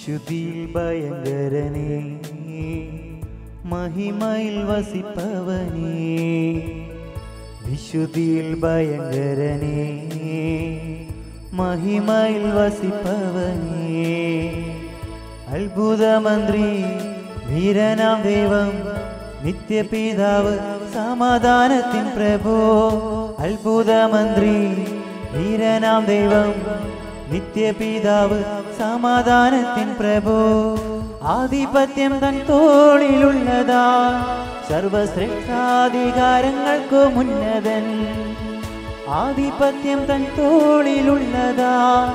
വിശുദ്ധിയിൽ ഭയങ്കരനേ മഹിമയിൽ വസിപ്പവനേ വിശുദ്ധിയിൽ ഭയങ്കരനേ മഹിമയിൽ വസിപ്പവനേ അത്ഭുതമന്ത്രി വീരനാം ദൈവം നിത്യപിതാവ് സമാധാനത്തിൻ പ്രഭോ അത്ഭുതമന്ത്രി വീരനാം ദൈവം നിത്യപിതാവ് സമാധാനത്തിൻ പ്രഭോ ആധിപത്യം തൻ തോളിലുള്ളതാ സർവശ്രേഷ്ഠാധികാരങ്ങൾക്കു മുന്നതൻ ആധിപത്യം തൻ തോളിലുള്ളതാ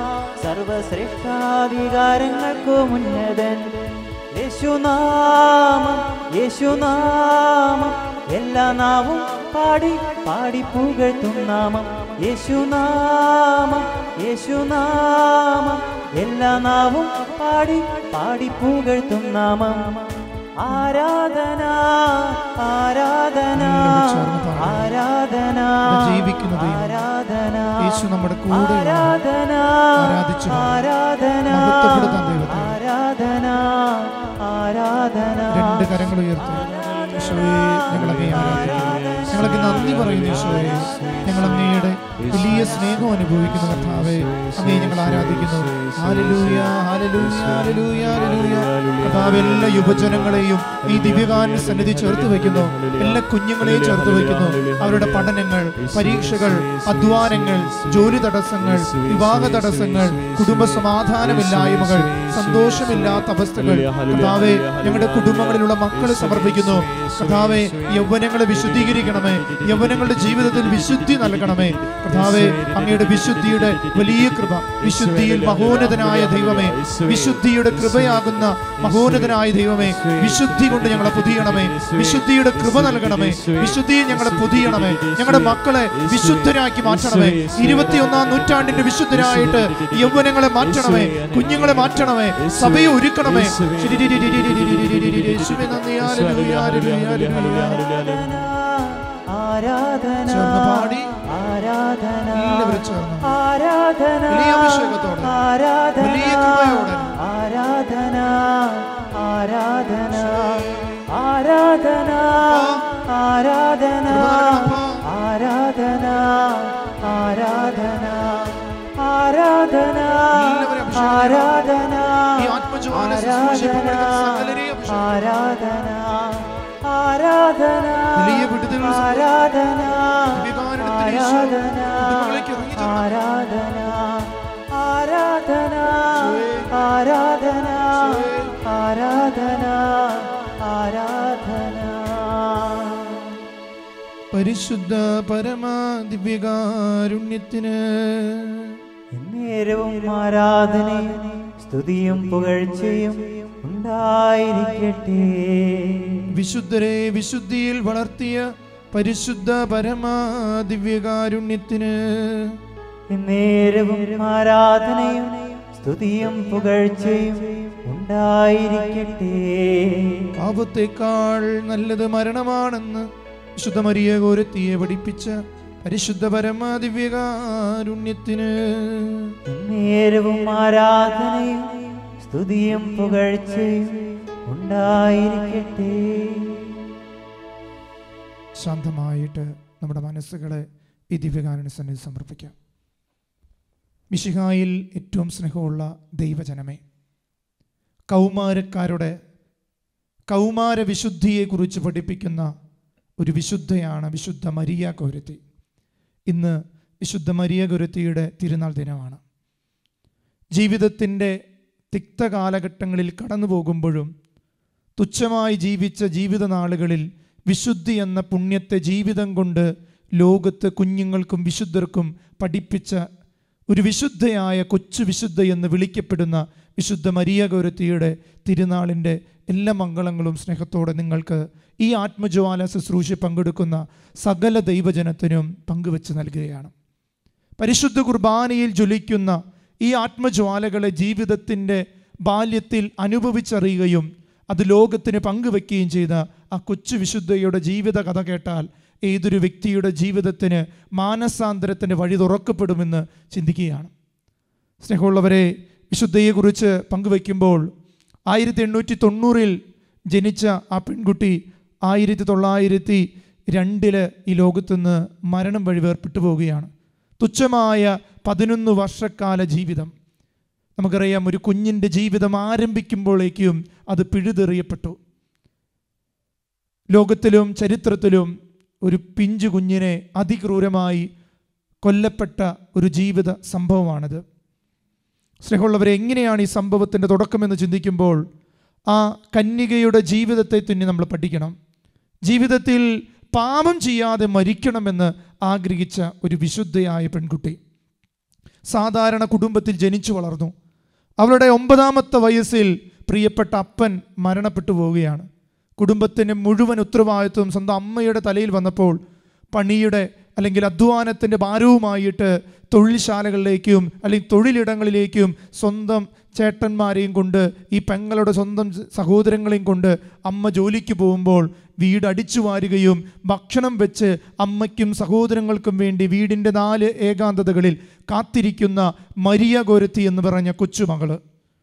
സർവശ്രേഷ്ഠാധികാരങ്ങൾക്കു മുന്നതൻ യേശുനാമം യേശുനാമം എല്ലാ നാവും പാടി പാടി പുകഴ്ത്തും നാമം യേശുനാമം യേശുനാമം എല്ലാ നാവും പാടി പാടി പുകഴ്ത്തും നാമം ആരാധന ആരാധന ആരാധന ജീവിക്കുന്ന ദൈവം. ആരാധന യേശു നമ്മുടെ കൂടെയാണ്. ആരാധന ആരാധിച്ചു പാടാം. ആരാധന മഹത്വപ്പെടുത്താം ദൈവത്തെ. ആരാധന ആരാധന രണ്ട് കരങ്ങൾ ഉയർത്തി ഈശോയെ ഞങ്ങളങ്ങേ ആരാധിക്കുന്നു ഞങ്ങളൊക്കെ നന്ദി പറയുന്നു ഈശോയെ ഞങ്ങൾ അങ്ങയുടെ വലിയ സ്നേഹം അനുഭവിക്കുന്ന കർത്താവെ അങ്ങേ ഞങ്ങൾ ആരാധിക്കുന്നു ഹാലലൂയ ഹാലലൂയ ഹാലലൂയ ഹാലലൂയ കർത്താവ് എല്ലാ യുവജനങ്ങളെയും ഈ ദിവ്യകാരൻ സന്നിധി ചേർത്ത് വെക്കുന്നു എല്ലാ കുഞ്ഞുങ്ങളെയും ചേർത്ത് വെക്കുന്നു അവരുടെ പഠനങ്ങൾ പരീക്ഷകൾ അധ്വാനങ്ങൾ ജോലി തടസ്സങ്ങൾ വിവാഹ തടസ്സങ്ങൾ കുടുംബ സമാധാനമില്ലായ്മകൾ സന്തോഷമില്ലാത്ത അവസ്ഥകൾ കർത്താവെ ഞങ്ങളുടെ കുടുംബങ്ങളിലുള്ള മക്കളെ സമർപ്പിക്കുന്നു കർത്താവെ യൗവനങ്ങളെ വിശുദ്ധീകരിക്കണമേ യൗവനങ്ങളുടെ ജീവിതത്തിൽ വിശുദ്ധി നൽകണമേ കർത്താവെ അങ്ങയുടെ വിശുദ്ധിയുടെ വലിയ കൃപ വിശുദ്ധിയിൽ മഹോന്നതനായ ദൈവമേ വിശുദ്ധിയുടെ കൃപയാകുന്ന മഹോന്നതനായ ദൈവമേ വിശുദ്ധി കൊണ്ട് ഞങ്ങളെ പുതിയണമേ വിശുദ്ധിയുടെ കൃപ നൽകണമേ വിശുദ്ധിയിൽ ഞങ്ങളെ പുതിയണമേ ഞങ്ങളുടെ മക്കളെ വിശുദ്ധരാക്കി മാറ്റണമേ ഇരുപത്തിയൊന്നാം നൂറ്റാണ്ടിന്റെ വിശുദ്ധരായിട്ട് യൗവനങ്ങളെ മാറ്റണമേ കുഞ്ഞുങ്ങളെ മാറ്റണമേ സഭയെ ഒരുക്കണമേ യേശുവേ നന്ദി. Hallelujah, hallelujah, hallelujah. ആരാധന ചേർന്ന് പാടി ആരാധന എല്ലാവരും ചേർന്ന് ആരാധന വലിയ അഭിഷേകത്തോടെ, ആരാധന വലിയ കൃപയോടെ. ആരാധന ആരാധന ആരാധന ആരാധന ആരാധന ആരാധന ആരാധന എല്ലാവരും അഭിഷേകം ആരാധന ഈ ആത്മജ്വാല ശുശ്രൂഷയിൽ പങ്കെടുക്കുന്ന സകലരെയും അഭിഷേകം ആരാധന ആരാധന വലിയ വിടുതലുകൾ സംഭവിക്കും. ആരാധന ദിവ്യകാരുണ്യത്തിൽ ഈശോ ആരാധന കുടുംബങ്ങളിലേക്ക് ഇറങ്ങി ചെല്ലണം. ആരാധന ആരാധന ഈശോയേ. ആരാധന ഈശോയേ. ആരാധന ആരാധന പരിശുദ്ധ പരമാ ദിവ്യകാരുണ്യത്തിന് എന്നേരവും ആരാധനയും സ്തുതിയും പുകഴ്ചയും ഉണ്ടായിരിക്കട്ടെ വിശുദ്ധരെ വിശുദ്ധിയിൽ വളർത്തിയ പരിശുദ്ധ പരമാ ദിവ്യകാരുണ്യത്തിന് എന്നേരവും ആരാധനയും സ്തുതിയും പുകഴ്ചയും ഉണ്ടായിരിക്കട്ടെ പാപത്തേക്കാൾ നല്ലത് മരണമാണെന്ന് വിശുദ്ധ മരിയ ഗോരത്തിയെ പഠിപ്പിച്ച പരിശുദ്ധ പരമാ ദിവ്യകാരുണ്യത്തിന് നേരവും ആരാധനയും സ്തുതിയും പുകഴ്ചയും ഉണ്ടായിരിക്കട്ടെ ശാന്തമായിട്ട് നമ്മുടെ മനസ്സുകളെ ഈ ദിവ്യകാരുണ്യ സന്നിധി സമർപ്പിക്കാം മിശിഹായിൽ ഏറ്റവും സ്നേഹമുള്ള ദൈവജനമേ കൗമാരക്കാരുടെ കൗമാര വിശുദ്ധിയെക്കുറിച്ച് പഠിപ്പിക്കുന്ന ഒരു വിശുദ്ധയാണ് വിശുദ്ധ മരിയ ഗൗരത്തി ഇന്ന് വിശുദ്ധ മരിയ ഗൗരത്തിയുടെ തിരുനാൾ ദിനമാണ് ജീവിതത്തിൻ്റെ തിക്ത കാലഘട്ടങ്ങളിൽ കടന്നു പോകുമ്പോഴും തുച്ഛമായി ജീവിച്ച ജീവിത നാളുകളിൽ വിശുദ്ധി എന്ന പുണ്യത്തെ ജീവിതം കൊണ്ട് ലോകത്ത് കുഞ്ഞുങ്ങൾക്കും വിശുദ്ധർക്കും പഠിപ്പിച്ച ഒരു വിശുദ്ധയായ കൊച്ചു വിശുദ്ധ എന്ന് വിളിക്കപ്പെടുന്ന വിശുദ്ധ മരിയ ഗൗരത്തിയുടെ തിരുനാളിൻ്റെ എല്ലാ മംഗളങ്ങളും സ്നേഹത്തോടെ നിങ്ങൾക്ക് ഈ ആത്മജ്വാല ശുശ്രൂഷ പങ്കെടുക്കുന്ന സകല ദൈവജനത്തിനും പങ്കുവെച്ച് നൽകുകയാണ് പരിശുദ്ധ കുർബാനയിൽ ജ്വലിക്കുന്ന ഈ ആത്മജ്വാലകളെ ജീവിതത്തിൻ്റെ ബാല്യത്തിൽ അനുഭവിച്ചറിയുകയും അത് ലോകത്തിന് പങ്കുവെക്കുകയും ചെയ്ത ആ കൊച്ചു വിശുദ്ധയുടെ ജീവിത കഥ കേട്ടാൽ ഏതൊരു വ്യക്തിയുടെ ജീവിതത്തിന് മാനസാന്തരത്തിന് വഴി തുറക്കപ്പെടുമെന്ന് ചിന്തിക്കുകയാണ് സ്നേഹമുള്ളവരെ വിശുദ്ധയെക്കുറിച്ച് പങ്കുവെക്കുമ്പോൾ ആയിരത്തി എണ്ണൂറ്റി തൊണ്ണൂറിൽ ജനിച്ച ആ പെൺകുട്ടി ആയിരത്തി തൊള്ളായിരത്തി രണ്ടില് ഈ ലോകത്തുനിന്ന് മരണം വഴി വേർപെട്ടു പോവുകയാണ് തുച്ഛമായ പതിനൊന്ന് വർഷക്കാല ജീവിതം നമുക്കറിയാം ഒരു കുഞ്ഞിൻ്റെ ജീവിതം ആരംഭിക്കുമ്പോഴേക്കും അത് പിഴുതെറിയപ്പെട്ടു ലോകത്തിലും ചരിത്രത്തിലും ഒരു പിഞ്ചു കുഞ്ഞിനെ അതിക്രൂരമായി കൊല്ലപ്പെട്ട ഒരു ജീവിത സംഭവമാണിത് സ്നേഹമുള്ളവരെ എങ്ങനെയാണ് ഈ സംഭവത്തിൻ്റെ തുടക്കമെന്ന് ചിന്തിക്കുമ്പോൾ ആ കന്യകയുടെ ജീവിതത്തെ തന്നെ നമ്മൾ പഠിക്കണം ജീവിതത്തിൽ പാപം ചെയ്യാതെ മരിക്കണമെന്ന് ആഗ്രഹിച്ച ഒരു വിശുദ്ധയായ പെൺകുട്ടി സാധാരണ കുടുംബത്തിൽ ജനിച്ചു വളർന്നു അവളുടെ ഒമ്പതാമത്തെ വയസ്സിൽ പ്രിയപ്പെട്ട അപ്പൻ മരണപ്പെട്ടു പോവുകയാണ് കുടുംബത്തിന് മുഴുവൻ ഉത്തരവാദിത്വം സ്വന്തം അമ്മയുടെ തലയിൽ വന്നപ്പോൾ പണിയുടെ അല്ലെങ്കിൽ അധ്വാനത്തിൻ്റെ ഭാരവുമായിട്ട് തൊഴിൽശാലകളിലേക്കും അല്ലെങ്കിൽ തൊഴിലിടങ്ങളിലേക്കും സ്വന്തം ചേട്ടന്മാരെയും കൊണ്ട് ഈ പെങ്ങളുടെ സ്വന്തം സഹോദരങ്ങളെയും കൊണ്ട് അമ്മ ജോലിക്ക് പോകുമ്പോൾ വീട് അടിച്ചു വാരുകയും ഭക്ഷണം വെച്ച് അമ്മയ്ക്കും സഹോദരങ്ങൾക്കും വേണ്ടി വീടിൻ്റെ നാല് ഏകാന്തതകളിൽ കാത്തിരിക്കുന്ന മരിയ ഗോരത്തി എന്ന് പറഞ്ഞ കൊച്ചുമകള്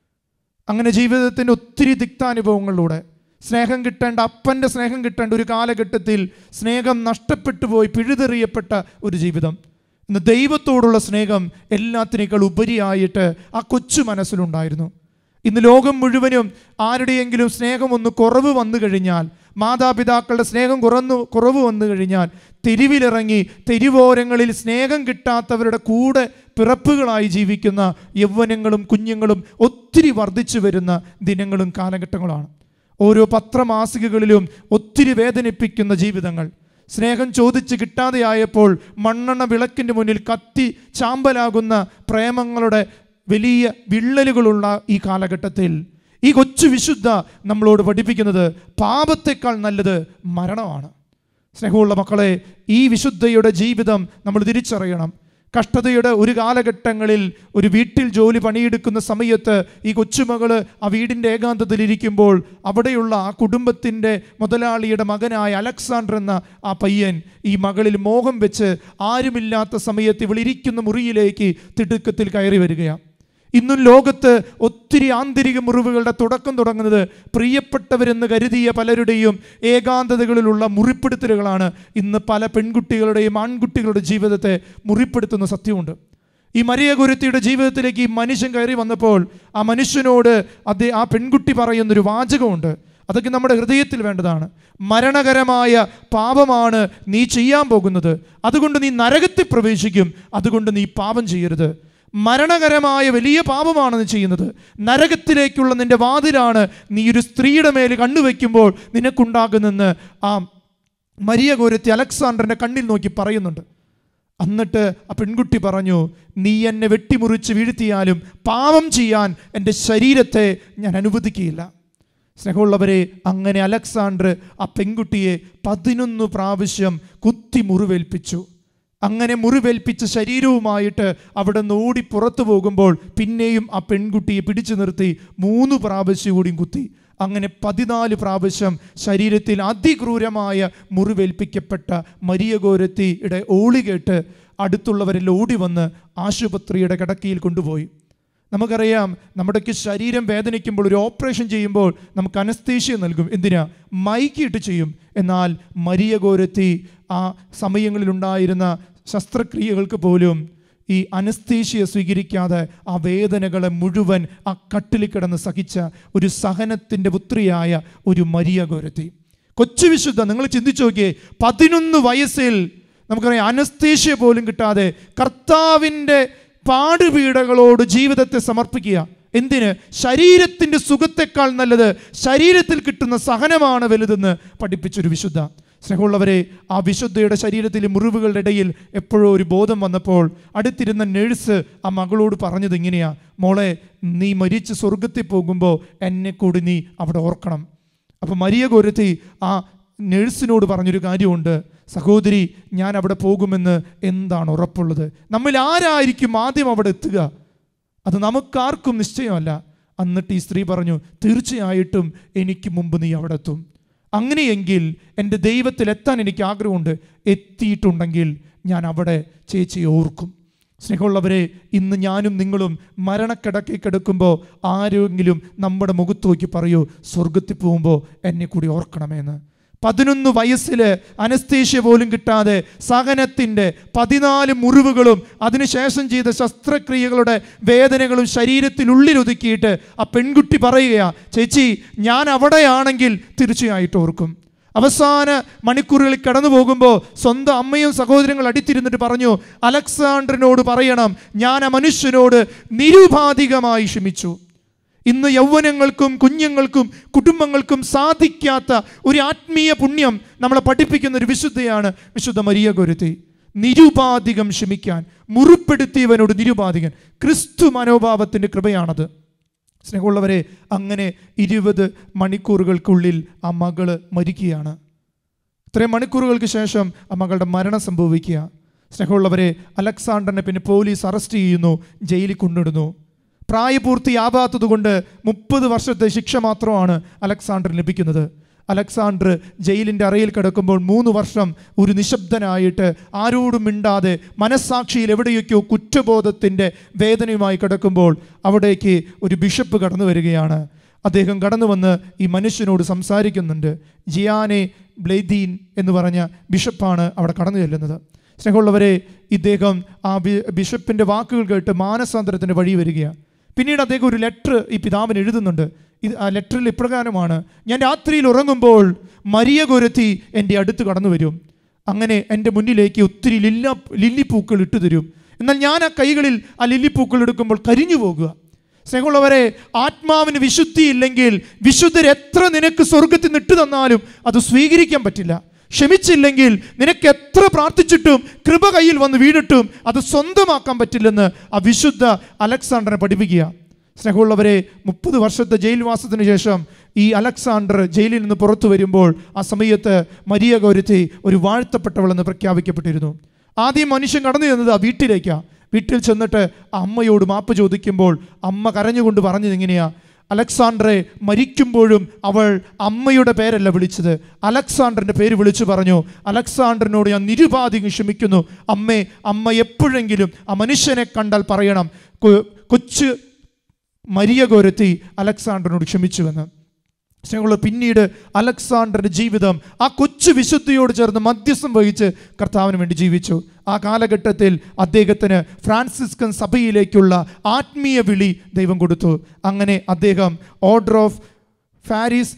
അങ്ങനെ ജീവിതത്തിൻ്റെ ഒത്തിരി തിക്താനുഭവങ്ങളിലൂടെ സ്നേഹം കിട്ടേണ്ട അപ്പൻ്റെ സ്നേഹം കിട്ടേണ്ട ഒരു കാലഘട്ടത്തിൽ സ്നേഹം നഷ്ടപ്പെട്ടു പോയി പിഴുതെറിയപ്പെട്ട ഒരു ജീവിതം ഇന്ന് ദൈവത്തോടുള്ള സ്നേഹം എല്ലാത്തിനേക്കാൾ ഉപരിയായിട്ട് ആ കൊച്ചു മനസ്സിലുണ്ടായിരുന്നു ഇന്ന് ലോകം മുഴുവനും ആരുടെയെങ്കിലും സ്നേഹം ഒന്ന് കുറവ് വന്നു കഴിഞ്ഞാൽ മാതാപിതാക്കളുടെ സ്നേഹം കുറന്നു കുറവ് വന്നു കഴിഞ്ഞാൽ തെരുവിലിറങ്ങി തെരുവോരങ്ങളിൽ സ്നേഹം കിട്ടാത്തവരുടെ കൂടെ പിറപ്പുകളായി ജീവിക്കുന്ന യൗവനങ്ങളും കുഞ്ഞുങ്ങളും ഒത്തിരി വർദ്ധിച്ചു വരുന്ന ദിനങ്ങളും കാലഘട്ടങ്ങളാണ് ഓരോ പത്രമാസികകളിലും ഒത്തിരി വേദനിപ്പിക്കുന്ന ജീവിതങ്ങൾ സ്നേഹം ചോദിച്ച് കിട്ടാതെയായപ്പോൾ മണ്ണെണ്ണ വിളക്കിൻ്റെ മുന്നിൽ കത്തി ചാമ്പലാകുന്ന പ്രേമങ്ങളുടെ വലിയ വിള്ളലുകളുള്ള ഈ കാലഘട്ടത്തിൽ ഈ കൊച്ചു വിശുദ്ധ നമ്മളോട് പഠിപ്പിക്കുന്നത് പാപത്തെക്കാൾ നല്ലത് മരണമാണ് സ്നേഹമുള്ള മക്കളെ ഈ വിശുദ്ധയുടെ ജീവിതം നമ്മൾ തിരിച്ചറിയണം കഷ്ടതയുടെ ഒരു കാലഘട്ടങ്ങളിൽ ഒരു വീട്ടിൽ ജോലി പണിയെടുക്കുന്ന സമയത്ത് ഈ കൊച്ചുമകള് ആ വീടിൻ്റെ ഏകാന്തതയിലിരിക്കുമ്പോൾ അവിടെയുള്ള ആ കുടുംബത്തിൻ്റെ മുതലാളിയുടെ മകനായ അലക്സാണ്ടർ എന്ന ആ പയ്യൻ ഈ മകളിൽ മോഹം വെച്ച് ആരുമില്ലാത്ത സമയത്ത് ഇവളിരിക്കുന്ന മുറിയിലേക്ക് തിടുക്കത്തിൽ കയറി വരികയാണ് ഇന്നും ലോകത്ത് ഒത്തിരി ആന്തരിക മുറിവുകളുടെ തുടക്കം തുടങ്ങുന്നത് പ്രിയപ്പെട്ടവരെന്ന് കരുതിയ പലരുടെയും ഏകാന്തതകളിലുള്ള മുറിപ്പെടുത്തലുകളാണ് ഇന്ന് പല പെൺകുട്ടികളുടെയും ആൺകുട്ടികളുടെ ജീവിതത്തെ മുറിപ്പെടുത്തുന്ന സത്യമുണ്ട് ഈ മരിയ ഗുരുത്തിയുടെ ജീവിതത്തിലേക്ക് ഈ മനുഷ്യൻ കയറി വന്നപ്പോൾ ആ മനുഷ്യനോട് അതേ ആ പെൺകുട്ടി പറയുന്നൊരു വാചകമുണ്ട് അതൊക്കെ നമ്മുടെ ഹൃദയത്തിൽ വേണ്ടതാണ് മരണകരമായ പാപമാണ് നീ ചെയ്യാൻ പോകുന്നത് അതുകൊണ്ട് നീ നരകത്തിൽ പ്രവേശിക്കും അതുകൊണ്ട് നീ പാപം ചെയ്യരുത് മരണകരമായ വലിയ പാപമാണ് നീ ചെയ്യുന്നത് നരകത്തിലേക്കുള്ള നിന്റെ വാതിലാണ് നീ ഒരു സ്ത്രീയുടെ മേൽ കണ്ണുവെക്കുമ്പോൾ നിനക്കുണ്ടാകുന്നെന്ന് ആ മരിയ ഗോരത്തി അലക്സാണ്ടറിന്റെ കണ്ണിൽ നോക്കി പറയുന്നുണ്ട് എന്നിട്ട് ആ പെൺകുട്ടി പറഞ്ഞു നീ എന്നെ വെട്ടിമുറിച്ച് വീഴ്ത്തിയാലും പാപം ചെയ്യാൻ എൻ്റെ ശരീരത്തെ ഞാൻ അനുവദിക്കുകയില്ല സ്നേഹമുള്ളവരെ അങ്ങനെ അലക്സാണ്ടർ ആ പെൺകുട്ടിയെ പതിനൊന്ന് പ്രാവശ്യം കുത്തി മുറിവേൽപ്പിച്ചു അങ്ങനെ മുറിവേൽപ്പിച്ച ശരീരവുമായിട്ട് അവിടെ നിന്ന് ഓടി പുറത്തു പോകുമ്പോൾ പിന്നെയും ആ പെൺകുട്ടിയെ പിടിച്ചു നിർത്തി മൂന്ന് പ്രാവശ്യം കൂടിയും കുത്തി അങ്ങനെ പതിനാല് പ്രാവശ്യം ശരീരത്തിൽ അതിക്രൂരമായ മുറിവേൽപ്പിക്കപ്പെട്ട മരിയ ഗോരത്തിയുടെ ഓളി കേട്ട് അടുത്തുള്ളവരെല്ലാം ഓടി വന്ന് ആശുപത്രിയുടെ കിടക്കയിൽ കൊണ്ടുപോയി നമുക്കറിയാം നമ്മുടെയൊക്കെ ശരീരം വേദനിക്കുമ്പോൾ ഒരു ഓപ്പറേഷൻ ചെയ്യുമ്പോൾ നമുക്ക് അനസ്തേഷ്യ നൽകും എന്തിനാ മൈക്കിട്ട് ചെയ്യും എന്നാൽ മരിയ ഗോരത്തി ആ സമയങ്ങളിലുണ്ടായിരുന്ന ശസ്ത്രക്രിയകൾക്ക് പോലും ഈ അനസ്തേഷ്യ സ്വീകരിക്കാതെ ആ വേദനകളെ മുഴുവൻ ആ കട്ടിൽ കിടന്ന് സഹിച്ച ഒരു സഹനത്തിൻ്റെ പുത്രിയായ ഒരു മരിയ ഗോരത്തി കൊച്ചു വിശുദ്ധ നിങ്ങൾ ചിന്തിച്ചു നോക്കിയേ പതിനൊന്ന് വയസ്സിൽ നമുക്കറിയാം അനസ്തേഷ്യ പോലും കിട്ടാതെ കർത്താവിൻ്റെ പാടുപീടകളോട് ജീവിതത്തെ സമർപ്പിക്കുക എന്തിന് ശരീരത്തിൻ്റെ സുഖത്തെക്കാൾ നല്ലത് ശരീരത്തിൽ കിട്ടുന്ന സഹനമാണ് വലുതെന്ന് പഠിപ്പിച്ചൊരു വിശുദ്ധ സ്നേഹമുള്ളവരെ ആ വിശുദ്ധയുടെ ശരീരത്തിലെ മുറിവുകളുടെ ഇടയിൽ എപ്പോഴോ ഒരു ബോധം വന്നപ്പോൾ അടുത്തിരുന്ന നേഴ്സ് ആ മകളോട് പറഞ്ഞത് ഇങ്ങനെയാ മോളെ നീ മരിച്ച് സ്വർഗത്തിൽ പോകുമ്പോൾ എന്നെ കൂടി നീ അവിടെ ഓർക്കണം അപ്പം മരിയ ഗോരത്തി ആ നേഴ്സിനോട് പറഞ്ഞൊരു കാര്യമുണ്ട് സഹോദരി ഞാൻ അവിടെ പോകുമെന്ന് എന്താണ് ഉറപ്പുള്ളത് നമ്മൾ ആരായിരിക്കും ആദ്യം അവിടെ എത്തുക അത് നമുക്കാർക്കും നിശ്ചയമല്ല എന്നിട്ട് ഈ സ്ത്രീ പറഞ്ഞു തീർച്ചയായിട്ടും എനിക്ക് മുമ്പ് നീ അവിടെ എത്തും അങ്ങനെയെങ്കിൽ എൻ്റെ ദൈവത്തിൽ എത്താൻ എനിക്ക് ആഗ്രഹമുണ്ട് എത്തിയിട്ടുണ്ടെങ്കിൽ ഞാൻ അവിടെ ചേച്ചിയെ ഓർക്കും സ്നേഹമുള്ളവരെ ഇന്ന് ഞാനും നിങ്ങളും മരണക്കിടക്കി കിടക്കുമ്പോൾ ആരെങ്കിലും നമ്മുടെ മുഖത്ത് നോക്കി പറയൂ സ്വർഗത്തിൽ പോകുമ്പോൾ എന്നെ കൂടി ഓർക്കണമെന്ന് പതിനൊന്ന് വയസ്സിൽ അനസ്തേഷ്യ പോലും കിട്ടാതെ സഹനത്തിൻ്റെ പതിനാല് മുറിവുകളും അതിനുശേഷം ചെയ്ത ശസ്ത്രക്രിയകളുടെ വേദനകളും ശരീരത്തിനുള്ളിലൊതുക്കിയിട്ട് ആ പെൺകുട്ടി പറയുകയാ ചേച്ചി ഞാൻ അവിടെയാണെങ്കിൽ തീർച്ചയായിട്ടും ഓർക്കും അവസാന മണിക്കൂറുകളിൽ കടന്നു പോകുമ്പോൾ സ്വന്തം അമ്മയും സഹോദരങ്ങൾ അടുത്തിരുന്നിട്ട് പറഞ്ഞു അലക്സാണ്ടറിനോട് പറയണം ഞാൻ ആ മനുഷ്യനോട് നിരുപാധികമായി ക്ഷമിച്ചു ഇന്ന് യൗവനങ്ങൾക്കും കുഞ്ഞുങ്ങൾക്കും കുടുംബങ്ങൾക്കും സാധിക്കാത്ത ഒരു ആത്മീയ പുണ്യം നമ്മളെ പഠിപ്പിക്കുന്ന ഒരു വിശുദ്ധയാണ് വിശുദ്ധ മരിയ ഗുരുത്തി നിരുപാധികം ക്ഷമിക്കാൻ മുറിപ്പെടുത്തിയവനോട് നിരുപാധികൻ ക്രിസ്തു മനോഭാവത്തിൻ്റെ കൃപയാണത് സ്നേഹമുള്ളവരെ അങ്ങനെ ഇരുപത് മണിക്കൂറുകൾക്കുള്ളിൽ ആ മകള് മരിക്കുകയാണ് ഇത്രയും മണിക്കൂറുകൾക്ക് ശേഷം ആ മകളുടെ മരണം സംഭവിക്കുക സ്നേഹമുള്ളവരെ അലക്സാണ്ടറിനെ പിന്നെ പോലീസ് അറസ്റ്റ് ചെയ്യുന്നു ജയിലിൽ കൊണ്ടിടുന്നു പ്രായപൂർത്തിയാവാത്തത് കൊണ്ട് മുപ്പത് വർഷത്തെ ശിക്ഷ മാത്രമാണ് അലക്സാണ്ടർ ലഭിക്കുന്നത് അലക്സാണ്ടർ ജയിലിൻ്റെ അറയിൽ കിടക്കുമ്പോൾ മൂന്ന് വർഷം ഒരു നിശബ്ദനായിട്ട് ആരോടും മിണ്ടാതെ മനസ്സാക്ഷിയിൽ എവിടെയൊക്കെയോ കുറ്റബോധത്തിൻ്റെ വേദനയുമായി കിടക്കുമ്പോൾ അവിടേക്ക് ഒരു ബിഷപ്പ് കടന്നു വരികയാണ് അദ്ദേഹം കടന്നു വന്ന് ഈ മനുഷ്യനോട് സംസാരിക്കുന്നുണ്ട് ജിയാനെ ബ്ലെയ്ദീൻ എന്ന് പറഞ്ഞ ബിഷപ്പാണ് അവിടെ കടന്നു ചെല്ലുന്നത് സ്നേഹമുള്ളവരെ ഇദ്ദേഹം ആ ബി- ബിഷപ്പിൻ്റെ വാക്കുകൾ കേട്ട് മാനസാന്തരത്തിൻ്റെ വഴി വരികയാണ് പിന്നീട് അദ്ദേഹം ഒരു ലെറ്റർ ഈ പിതാവിന് എഴുതുന്നുണ്ട് ഇത് ആ ലെറ്ററിൽ ഇപ്രകാരമാണ് ഞാൻ രാത്രിയിൽ ഉറങ്ങുമ്പോൾ മരിയ ഗുരത്തി എൻ്റെ അടുത്ത് കടന്നു വരും അങ്ങനെ എൻ്റെ മുന്നിലേക്ക് ഒത്തിരി ലില്ല ലില്ലിപ്പൂക്കൾ ഇട്ടു തരും എന്നാൽ ഞാൻ ആ കൈകളിൽ ആ ലില്ലിപ്പൂക്കൾ എടുക്കുമ്പോൾ കരിഞ്ഞു പോകുക സ്നേഹമുള്ളവരെ ആത്മാവിന് വിശുദ്ധി ഇല്ലെങ്കിൽ വിശുദ്ധർ എത്ര നിനക്ക് സ്വർഗത്തിൽ നിന്ന് ഇട്ടു തന്നാലും അത് സ്വീകരിക്കാൻ പറ്റില്ല ക്ഷമിച്ചില്ലെങ്കിൽ നിനക്ക് എത്ര പ്രാർത്ഥിച്ചിട്ടും കൃപ കയ്യിൽ വന്ന് വീണിട്ടും അത് സ്വന്തമാക്കാൻ പറ്റില്ലെന്ന് ആ വിശുദ്ധ അലക്സാണ്ടറിനെ പഠിപ്പിക്കുക സ്നേഹമുള്ളവരെ മുപ്പത് വർഷത്തെ ജയിൽവാസത്തിന് ശേഷം ഈ അലക്സാണ്ടർ ജയിലിൽ നിന്ന് പുറത്തു വരുമ്പോൾ ആ സമയത്ത് മരിയ ഗൗരത്തി ഒരു വാഴ്ത്തപ്പെട്ടവളെന്ന് പ്രഖ്യാപിക്കപ്പെട്ടിരുന്നു ആദ്യം മനുഷ്യൻ കടന്നു ചെന്നത് ആ വീട്ടിലേക്കാണ് വീട്ടിൽ ചെന്നിട്ട് ആ അമ്മയോട് മാപ്പ് ചോദിക്കുമ്പോൾ അമ്മ കരഞ്ഞുകൊണ്ട് പറഞ്ഞത് എങ്ങനെയാ അലക്സാണ്ടറെ മരിക്കുമ്പോഴും അവൾ അമ്മയുടെ പേരല്ല വിളിച്ചത് അലക്സാണ്ടറിന്റെ പേര് വിളിച്ചു പറഞ്ഞു അലക്സാണ്ടറിനോട് ഞാൻ നിരുപാധികം ക്ഷമിക്കുന്നു അമ്മേ അമ്മ എപ്പോഴെങ്കിലും ആ മനുഷ്യനെ കണ്ടാൽ പറയണം കൊ- കൊച്ചു മരിയ ഗോരത്തി അലക്സാണ്ടറിനോട് ക്ഷമിച്ചുവെന്ന് സ്നേഹമുള്ള പിന്നീട് അലക്സാണ്ടറിന്റെ ജീവിതം ആ കൊച്ചു വിശുദ്ധിയോട് ചേർന്ന് മധ്യസ്ഥം വഹിച്ച് കർത്താവിന് വേണ്ടി ജീവിച്ചു ആ കാലഘട്ടത്തിൽ അദ്ദേഹത്തിന് ഫ്രാൻസിസ്കൻ സഭയിലേക്കുള്ള ആത്മീയ വിളി ദൈവം കൊടുത്തു അങ്ങനെ അദ്ദേഹം order of friars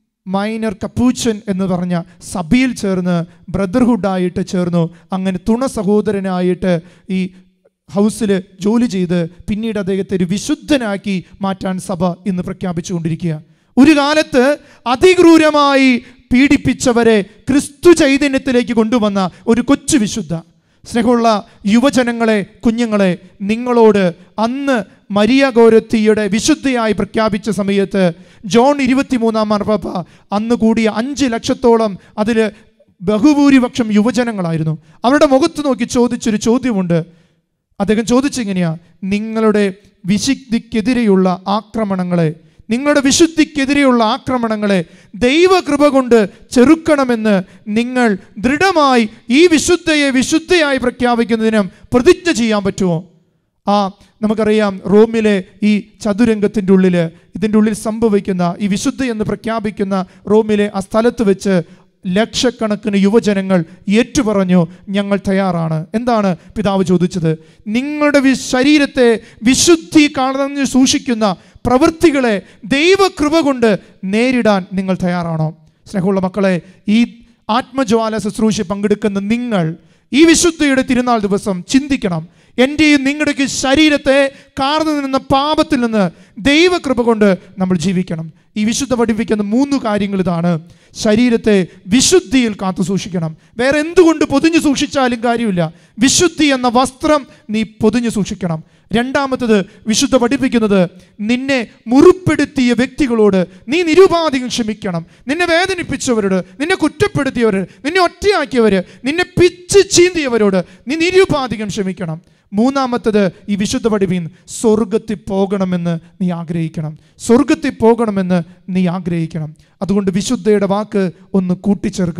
minor Capuchin എന്ന് പറഞ്ഞ സഭയിൽ ചേർന്ന് ബ്രദർഹുഡായിട്ട് ചേർന്നു അങ്ങനെ തുണ സഹോദരനായിട്ട് ഈ ഹൗസിൽ ജോലി ചെയ്ത് പിന്നീട് അദ്ദേഹത്തെ ഒരു വിശുദ്ധനാക്കി മാറ്റാൻ സഭ ഇന്ന് പ്രഖ്യാപിച്ചുകൊണ്ടിരിക്കുക ഒരു കാലത്ത് അതിക്രൂരമായി പീഡിപ്പിച്ചവരെ ക്രിസ്തു ചൈതന്യത്തിലേക്ക് കൊണ്ടുവന്ന ഒരു കൊച്ചു വിശുദ്ധ സ്നേഹമുള്ള യുവജനങ്ങളെ കുഞ്ഞുങ്ങളെ നിങ്ങളോട് അന്ന് മരിയ ഗോരത്തിയുടെ വിശുദ്ധയായി പ്രഖ്യാപിച്ച സമയത്ത് ജോൺ ഇരുപത്തിമൂന്നാം മാർപ്പാപ്പ അന്ന് കൂടിയ അഞ്ച് ലക്ഷത്തോളം അതിൽ ബഹുഭൂരിപക്ഷം യുവജനങ്ങളായിരുന്നു അവരുടെ മുഖത്ത് നോക്കി ചോദിച്ചൊരു ചോദ്യമുണ്ട് അദ്ദേഹം ചോദിച്ചിങ്ങനെയാ നിങ്ങളുടെ വിശുദ്ധിക്കെതിരെയുള്ള ആക്രമണങ്ങളെ നിങ്ങളുടെ വിശുദ്ധിക്കെതിരെയുള്ള ആക്രമണങ്ങളെ ദൈവകൃപ കൊണ്ട് ചെറുക്കണമെന്ന് നിങ്ങൾ ദൃഢമായി ഈ വിശുദ്ധയെ വിശുദ്ധയായി പ്രഖ്യാപിക്കുന്നതിനും പ്രതിജ്ഞ ചെയ്യാൻ പറ്റുമോ ആ നമുക്കറിയാം റോമിലെ ഈ ചതുരംഗത്തിൻ്റെ ഉള്ളിൽ ഇതിൻ്റെ ഉള്ളിൽ സംഭവിക്കുന്ന ഈ വിശുദ്ധ എന്ന് പ്രഖ്യാപിക്കുന്ന റോമിലെ ആ സ്ഥലത്ത് വെച്ച് ലക്ഷക്കണക്കിന് യുവജനങ്ങൾ ഏറ്റുപറഞ്ഞു ഞങ്ങൾ തയ്യാറാണ് എന്താണ് പിതാവ് ചോദിച്ചത് നിങ്ങളുടെ വി- ശരീരത്തെ വിശുദ്ധി കളഞ്ഞു സൂക്ഷിക്കുന്ന പ്രവൃത്തികളെ ദൈവകൃപ കൊണ്ട് നേരിടാൻ നിങ്ങൾ തയ്യാറാണോ സ്നേഹമുള്ള മക്കളെ ഈ ആത്മജ്വാല ശുശ്രൂഷ പങ്കെടുക്കുന്ന നിങ്ങൾ ഈ വിശുദ്ധിയുടെ തിരുനാൾ ദിവസം ചിന്തിക്കണം എൻ്റെയും നിങ്ങളുടെയൊക്കെ ശരീരത്തെ കാർന്നു നിന്ന പാപത്തിൽ നിന്ന് ദൈവകൃപ കൊണ്ട് നമ്മൾ ജീവിക്കണം ഈ വിശുദ്ധ പഠിപ്പിക്കുന്ന മൂന്ന് കാര്യങ്ങൾ ഇതാണ് ശരീരത്തെ വിശുദ്ധിയിൽ കാത്തു സൂക്ഷിക്കണം വേറെ എന്തുകൊണ്ട് പൊതിഞ്ഞു സൂക്ഷിച്ചാലും കാര്യമില്ല വിശുദ്ധി എന്ന വസ്ത്രം നീ പൊതിഞ്ഞു സൂക്ഷിക്കണം രണ്ടാമത്തത് വിശുദ്ധ പഠിപ്പിക്കുന്നത് നിന്നെ മുറിപ്പെടുത്തിയ വ്യക്തികളോട് നീ നിരുപാധികം ക്ഷമിക്കണം നിന്നെ വേദനിപ്പിച്ചവരോട് നിന്നെ കുറ്റപ്പെടുത്തിയവർ നിന്നെ ഒറ്റയാക്കിയവർ നിന്നെ പിച്ച് ചീന്തിയവരോട് നീ നിരുപാധികം ക്ഷമിക്കണം മൂന്നാമത്തത് ഈ വിശുദ്ധ പഠിപ്പിൻ സ്വർഗത്തിൽ പോകണമെന്ന് നീ ആഗ്രഹിക്കണം സ്വർഗത്തിൽ പോകണമെന്ന് നീ ആഗ്രഹിക്കണം അതുകൊണ്ട് വിശുദ്ധയുടെ വാക്ക് ഒന്ന് കൂട്ടിച്ചേർക്കുക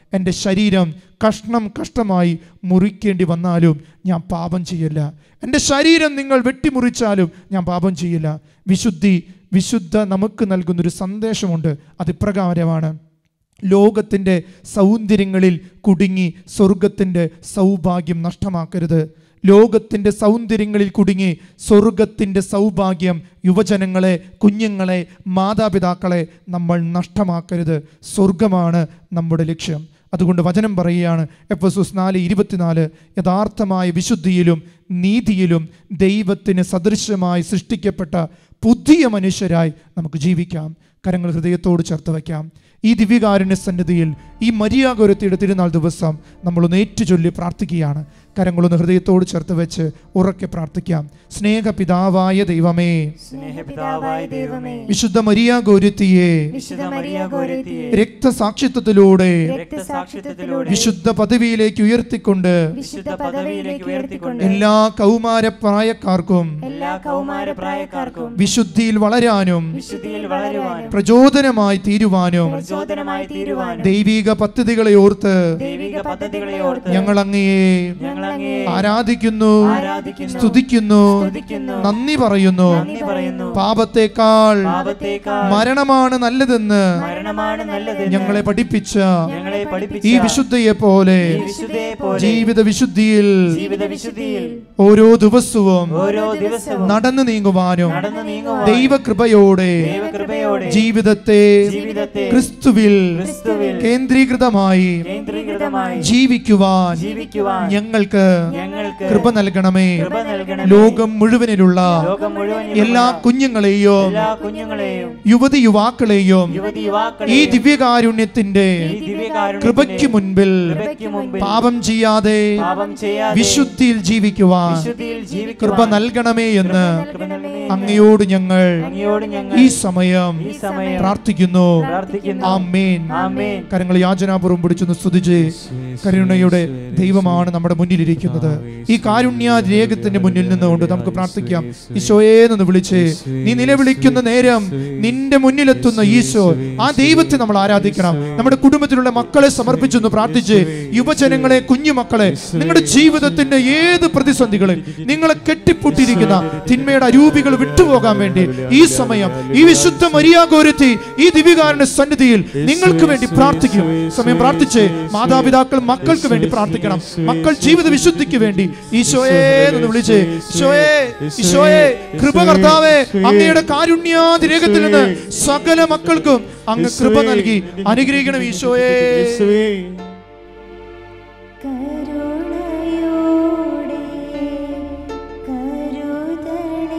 എൻ്റെ ശരീരം കഷ്ണം കഷ്ടമായി മുറിക്കേണ്ടി വന്നാലും ഞാൻ പാപം ചെയ്യില്ല എൻ്റെ ശരീരം നിങ്ങൾ വെട്ടിമുറിച്ചാലും ഞാൻ പാപം ചെയ്യില്ല വിശുദ്ധി വിശുദ്ധ നമുക്ക് നൽകുന്നൊരു സന്ദേശമുണ്ട് അത് ഇപ്രകാരമാണ് ലോകത്തിൻ്റെ സൗന്ദര്യങ്ങളിൽ കുടുങ്ങി സ്വർഗത്തിൻ്റെ സൗഭാഗ്യം നഷ്ടമാക്കരുത് ലോകത്തിൻ്റെ സൗന്ദര്യങ്ങളിൽ കുടുങ്ങി സ്വർഗത്തിൻ്റെ സൗഭാഗ്യം യുവജനങ്ങളെ കുഞ്ഞുങ്ങളെ മാതാപിതാക്കളെ നമ്മൾ നഷ്ടമാക്കരുത് സ്വർഗമാണ് നമ്മുടെ ലക്ഷ്യം അതുകൊണ്ട് വചനം പറയുകയാണ് എഫ് എസ് എസ് നാല് ഇരുപത്തിനാല് യഥാർത്ഥമായ വിശുദ്ധിയിലും നീതിയിലും ദൈവത്തിന് സദൃശ്യമായി സൃഷ്ടിക്കപ്പെട്ട പുതിയ മനുഷ്യരായി നമുക്ക് ജീവിക്കാം കരങ്ങൾ ഹൃദയത്തോട് ചേർത്ത് വയ്ക്കാം ഈ ദിവ്യകാരുണ്യ സന്നിധിയിൽ ഈ മരിയാഗുരത്തിയുടെ തിരുനാൾ ദിവസം നമ്മളൊന്ന് ഏറ്റുചൊല്ലി പ്രാർത്ഥിക്കുകയാണ് കരങ്ങളൊന്ന് ഹൃദയത്തോട് ചേർത്ത് വെച്ച് ഉറക്കെ പ്രാർത്ഥിക്കാം സ്നേഹപിതാവായ ദൈവമേ സ്നേഹപിതാവായ ദൈവമേ വിശുദ്ധ മരിയാഗോരുത്തിയെ വിശുദ്ധ മരിയ ഗോരത്തിയെ രക്തസാക്ഷിത്വത്തിലൂടെ രക്തസാക്ഷിത്വത്തിലൂടെ വിശുദ്ധ പദവിയിലേക്ക് ഉയർത്തിക്കൊണ്ട് വിശുദ്ധ പദവിയിലേക്ക് ഉയർത്തിക്കൊണ്ട് എല്ലാ കൗമാര പ്രായക്കാർക്കും എല്ലാ കൗമാര പ്രായക്കാർക്കും വിശുദ്ധിയിൽ വളരാനും വിശുദ്ധിയിൽ വളരുവാനും പ്രചോദനമായി തീരുവാനും പ്രചോദനമായി തീരുവാനും ദൈവിക പദ്ധതികളെ ഓർത്ത് ദൈവിക പദ്ധതികളെ ഓർത്ത് ഞങ്ങൾ അങ്ങയെ ഞങ്ങൾ അങ്ങേ ആരാധിക്കുന്നു ആരാധിക്കുന്നു സ്തുതിക്കുന്നു സ്തുതിക്കുന്നു നന്ദി പറയുന്നു നന്ദി പറയുന്നു പാപത്തേക്കാൾ പാപത്തേക്കാൾ മരണമാണ് നല്ലതെന്ന് മരണമാണ് നല്ലത് ഞങ്ങളെ പഠിപ്പിച്ച ഞങ്ങളെ പഠിപ്പിച്ച ഈ വിശുദ്ധയെ പോലെ ഈ വിശുദ്ധയെ പോലെ ജീവിത വിശുദ്ധിയിൽ ജീവിത വിശുദ്ധിയിൽ ഓരോ ദിവസവും ഓരോ ദിവസവും നടന്നു നീങ്ങുവാനും നടന്നു നീങ്ങുവാൻ ദൈവകൃപയോടെ ദൈവകൃപയോടെ ജീവിതത്തെ ജീവിതത്തെ ക്രിസ്തുവിൽ ക്രിസ്തുവിൽ കേന്ദ്രീകൃതമായി കേന്ദ്രീകൃതമായി ജീവിക്കുവാൻ ജീവിക്കുവാൻ ഞങ്ങൾക്ക് ഞങ്ങൾക്ക് കൃപ നൽകണമേ കൃപ നൽകണമേ ലോകം മുഴുവനിലുള്ള ലോകം മുഴുവൻ എല്ലാ കുഞ്ഞുങ്ങളെയും എല്ലാ കുഞ്ഞുങ്ങളെയും യുവതി യുവാക്കളെയും യുവതി ഈ യുവാക്കളെയും ദിവ്യകാരുണ്യത്തിന്റെ ഈ ദിവ്യകാരുണ്യത്തിന്റെ കൃപയ്ക്ക് മുൻപിൽ കൃപയ്ക്ക് മുമ്പിൽ പാപം ചെയ്യാതെ പാപം ചെയ്യാതെ വിശുദ്ധിയിൽ ജീവിക്കുവാൻ വിശുദ്ധിയിൽ കൃപ ജീവിക്കുവാൻ നൽകണമേ എന്ന് കൃപ നൽകണമേ അങ്ങയോട് ഞങ്ങൾ അങ്ങയോട് ഞങ്ങൾ ഈ സമയം ഈ സമയം പ്രാർത്ഥിക്കുന്നു പ്രാർത്ഥിക്കുന്നു ആമേൻ ആമേൻ കരങ്ങൾ യാചനാപൂർവ്വം പിടിച്ചൊന്ന് സ്തുതിച്ച് കരുണയുടെ ദൈവമാണ് നമ്മുടെ മുന്നിലിരിക്കുന്നത് ഈ കാരുണ്യ രേഖത്തിന്റെ മുന്നിൽ നിന്നുകൊണ്ട് നമുക്ക് പ്രാർത്ഥിക്കാം ഈശോയേന്ന് വിളിച്ച് നീ നിലവിളിക്കുന്ന നേരം നിന്റെ മുന്നിലെത്തുന്ന ഈശോ ആ ദൈവത്തെ നമ്മൾ ആരാധിക്കണം നമ്മുടെ കുടുംബത്തിലുള്ള മക്കളെ സമർപ്പിച്ചൊന്ന് പ്രാർത്ഥിച്ച് യുവജനങ്ങളെ കുഞ്ഞുമക്കളെ നിങ്ങളുടെ ജീവിതത്തിന്റെ ഏത് പ്രതിസന്ധികളിൽ നിങ്ങളെ കെട്ടിപ്പൂട്ടിയിരിക്കുന്ന തിന്മയുടെ അരൂപികൾ വിട്ടുപോകാൻ വേണ്ടി ഈ സമയം ഈ വിശുദ്ധ മരിയാഗോരത്തി ഈ ദിവ്യകാരന്റെ സന്നിധിയിൽ നിങ്ങൾക്ക് വേണ്ടി പ്രാർത്ഥിക്കും സമയം പ്രാർത്ഥിച്ച് മാതാപിതാക്കൾ മക്കൾക്ക് വേണ്ടി പ്രാർത്ഥിക്കണം മക്കൾ ജീവിത വിശുദ്ധിക്ക് വേണ്ടി ഈശോയെ എന്ന് വിളിച്ച് ഈശോയെ ഈശോയെ കൃപ കർത്താവേ അങ്ങയുടെ കാരുണ്യാതിരേഖത്തിൽ നിന്ന് സകല മക്കൾക്കും അങ്ങ് കൃപ നൽകി അനുഗ്രഹിക്കണം ഈശോയെ കരുണയോടെ കരുതണേ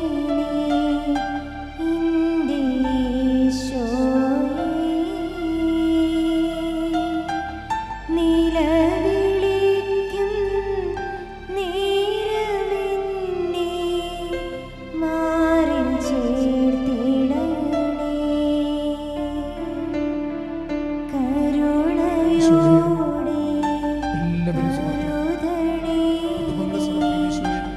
നീ ഈശോയേ നിലവിളിക്കും നേരമെന്നെ മാറിൽ ചേർത്തിടണേ കരുണയോടെ എല്ലാവരും സമർപ്പിക്കണം. കരുതണേ കുടുംബങ്ങളെ സമർപ്പിക്കണം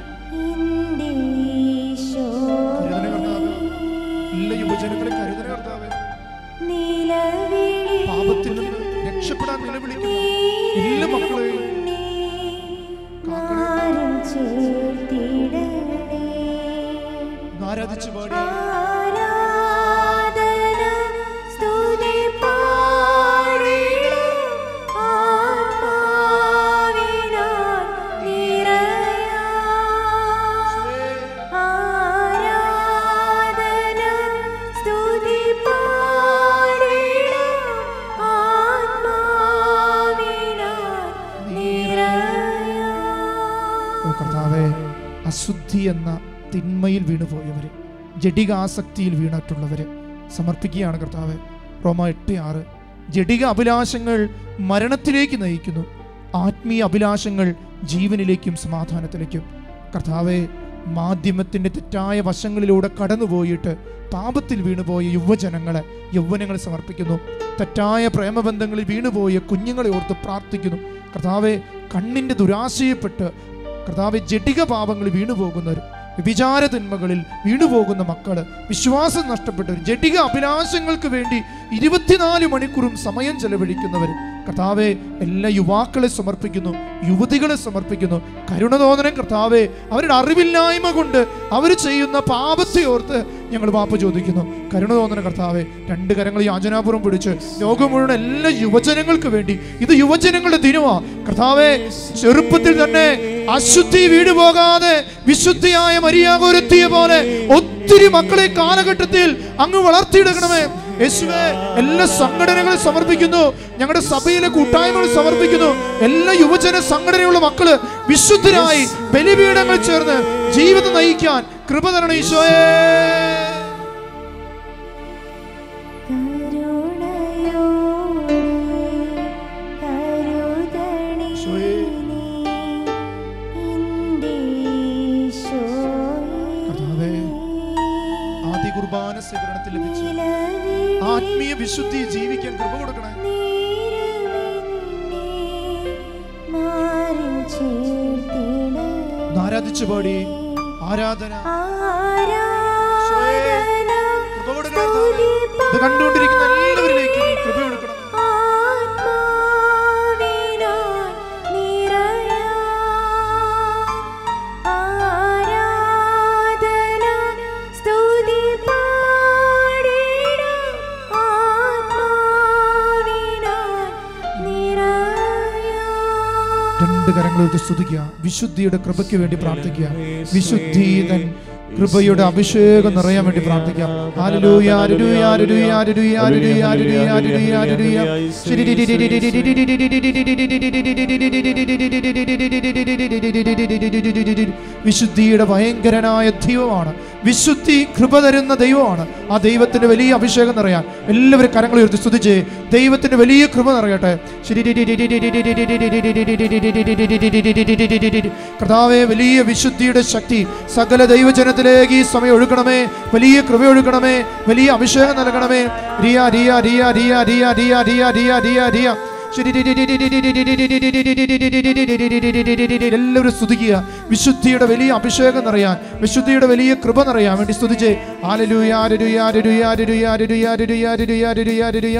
ഈശോയെ. എൻ്റെ കരുതണേ കർത്താവേ. എല്ലാ യുവജനങ്ങളെ കരുതണേ കർത്താവേ. നിലവിളി പാപത്തിൽ നിന്ന് രക്ഷപ്പെടാൻ നിലവിളിക്കുന്ന എല്ലാ മക്കളെയും മാറിൽ ചേർത്തിടണേ ആരാധിച്ചു പാടി ആരാധന സ്തുതി പാടിടും ആത്മാവിനാൽ നിറയാം. ആരാധന സ്തുതി പാടിടും ആത്മാവിനാൽ നിറയാം. ഓ കർത്താവെ അശുദ്ധി എന്ന തിന്മയിൽ വീണുപോയവര് ജഡിക ആസക്തിയിൽ വീണിട്ടുള്ളവര് സമർപ്പിക്കുകയാണ് കർത്താവെ റോമ എട്ട് ആറ് ജഡിക അഭിലാഷങ്ങൾ മരണത്തിലേക്ക് നയിക്കുന്നു ആത്മീയ അഭിലാഷങ്ങൾ ജീവനിലേക്കും സമാധാനത്തിലേക്കും കർത്താവെ മാധ്യമത്തിൻ്റെ തെറ്റായ വശങ്ങളിലൂടെ കടന്നുപോയിട്ട് പാപത്തിൽ വീണുപോയ യുവജനങ്ങളെ യൗവനങ്ങളെ സമർപ്പിക്കുന്നു തെറ്റായ പ്രേമബന്ധങ്ങളിൽ വീണുപോയ കുഞ്ഞുങ്ങളെ ഓർത്ത് പ്രാർത്ഥിക്കുന്നു കർത്താവെ കണ്ണിൻ്റെ ദുരാശയപ്പെട്ട് കർത്താവെ ജഡിക പാപങ്ങളിൽ വീണുപോകുന്നവർ വിചാര തിന്മകളിൽ വീണുപോകുന്ന മക്കള് വിശ്വാസം നഷ്ടപ്പെട്ടവർ ജഡിക അഭിലാഷങ്ങൾക്ക് വേണ്ടി ഇരുപത്തിനാല് മണിക്കൂറും സമയം ചെലവഴിക്കുന്നവർ കർത്താവെ എല്ലാ യുവാക്കളെ സമർപ്പിക്കുന്നു യുവതികളെ സമർപ്പിക്കുന്നു കരുണ തോന്നണം കർത്താവെ അവരുടെ അറിവില്ലായ്മ കൊണ്ട് അവർ ചെയ്യുന്ന പാപത്തെ ഓർത്ത് ഞങ്ങൾ പാപ്പ ചോദിക്കുന്നു കരുണ തോന്നണം കർത്താവെ രണ്ട് കരങ്ങൾ യാചനാപുരം പിടിച്ച് ലോകം മുഴുവൻ എല്ലാ യുവജനങ്ങൾക്ക് വേണ്ടി ഇത് യുവജനങ്ങളുടെ ദിനമാ കർത്താവെ ചെറുപ്പത്തിൽ തന്നെ അശുദ്ധി വീട് പോകാതെ വിശുദ്ധിയായ മരിയാകൊരുത്തിയ പോലെ ഒത്തിരി മക്കളെ കാലഘട്ടത്തിൽ അങ്ങ് വളർത്തിയെടുക്കണമേ യേശുവേ എല്ലാ സംഘടനകളും സമർപ്പിക്കുന്നു ഞങ്ങളുടെ സഭയിലെ കൂട്ടായ്മകൾ സമർപ്പിക്കുന്നു എല്ലാ യുവജന സംഘടനയുള്ള മക്കള് വിശുദ്ധരായി ബലിപീഠങ്ങൾ ചേർന്ന് ജീവിതം നയിക്കാൻ കൃപ തരണം ഈശോയേ കരുണയോടെ കരുതണേ ഈശോയേ. നീ എൻ്റെ കർത്താവേ, ഈശോയേ. ആദ്യ കുർബാന സ്വീകരണത്തിൽ ലഭിച്ച നിലവിൽ ആത്മീയ വിശുദ്ധി ജീവിക്കാൻ കൃപ കൊടുക്കണേ നീരുമെന്നെ മാറിൽ ചേർത്തിടണേ. ഒന്ന് ആരാധിച്ചു പാടി ആരാധന ആരാധന കൃപ കൊടുക്കണേ കർത്താവേ. ഇത് കണ്ടുകൊണ്ടിരിക്കുന്ന എല്ലാവരിലേക്കും നീ കൃപ കൊടുക്കണം ആത്മാവിനാൽ നിറയാൻ ആരാധന സ്തുതി പാടിടാം ആത്മാവിനാൽ നിറയാൻ രണ്ട് കരങ്ങളെടുത്ത് സ്തുതിക്കുക വിശുദ്ധിയുടെ കൃപയ്ക്ക് വേണ്ടി പ്രാർത്ഥിക്കുക വിശുദ്ധീതൻ കൃപയുടെ അഭിഷേകം നിറയാൻ വേണ്ടി പ്രാർത്ഥിക്കാം hallelujah, hallelujah, hallelujah, hallelujah, hallelujah, hallelujah, hallelujah, hallelujah. വിശുദ്ധിയുടെ ഭയങ്കരനായ ദൈവമാണ് വിശുദ്ധി കൃപ തരുന്ന ദൈവമാണ് ആ ദൈവത്തിന്റെ വലിയ അഭിഷേകം നിറയാൻ എല്ലാവരും കരങ്ങൾ ഉയർത്തി സ്തുതിച്ച് ദൈവത്തിന്റെ വലിയ കൃപ നിറയട്ടെ കർത്താവെ വലിയ വിശുദ്ധിയുടെ ശക്തി സകല ദൈവജനത്തിലേക്ക് ഈ സമയം ഒഴുകണമേ വലിയ കൃപ ഒഴുകണമേ വലിയ അഭിഷേകം നൽകണമേ റിയ റിയ റിയ റിയ റിയ റിയ റിയ റിയ റിയ റിയ എല്ലാവരും സ്തുതിക്കുക വിശുദ്ധിയുടെ വലിയ അഭിഷേകം നിറയാൻ വിശുദ്ധിയുടെ വലിയ കൃപ നിറയാൻ വേണ്ടി സ്തുതിച്ച് alleluia alleluia alleluia alleluia alleluia alleluia alleluia alleluia alleluia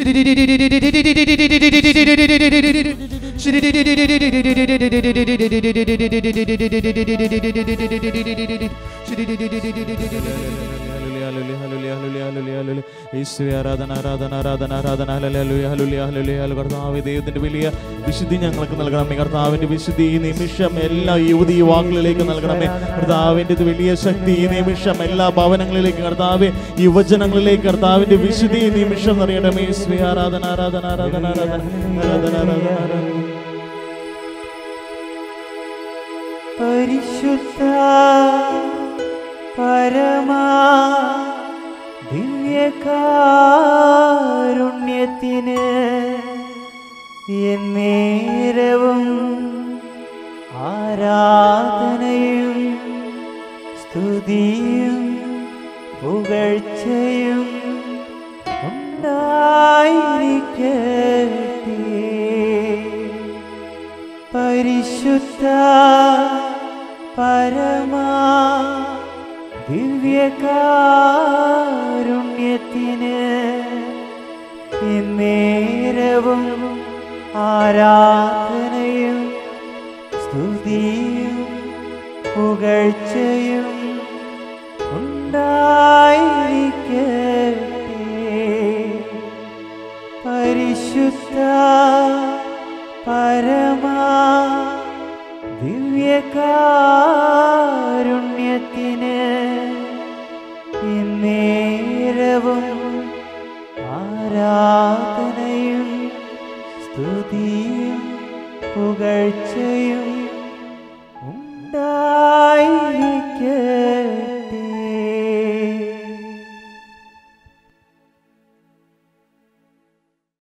ആരാധന ആരാധന ആരാധന ആരാധന ഹല്ലേലൂയ, ഹല്ലേലൂയ, ഹല്ലേലൂയ, ഹല്ലേലൂയ. കർത്താവേ ദൈവത്തിന്റെ വലിയ വിശുദ്ധി ഞങ്ങൾക്ക് നൽകണമേ കർത്താവിന്റെ വിശുദ്ധി ഈ നിമിഷം എല്ലാ യുവതി യുവാക്കളിലേക്ക് നൽകണമേ കർത്താവിന്റെ ഇത് വലിയ ശക്തി ഈ നിമിഷം എല്ലാ ഭവനങ്ങളിലേക്ക് കർത്താവ് യുവജനങ്ങളിലേക്ക് കർത്താവിന്റെ വിശുദ്ധി ഈ നിമിഷം അറിയണമേ ശ്രീ ആരാധന ആരാധന ആരാധന ആരാധന ആരാധന ആരാധന ആരാധന പരിശുദ്ധ പരമാ ദിവ്യകാരുണ്യത്തിന് എന്നേരവും ആരാധനയും സ്തുതിയും പുകഴ്ചയും ഉണ്ടായിരിക്കട്ടെ പരിശുദ്ധ പരമാ ദിവ്യകാരുണ്യത്തിന് എന്നേരവും ആരാധനയും സ്തുതിയും പുകഴ്ചയും ഉണ്ടായിരിക്കട്ടെ പരിശുദ്ധ പരമാ ദിവ്യകാരുണ്യത്തിന് എന്നേരവും ആരാധനയും സ്തുതിയും പുകഴ്ചയും ഉണ്ടായിരിക്കട്ടെ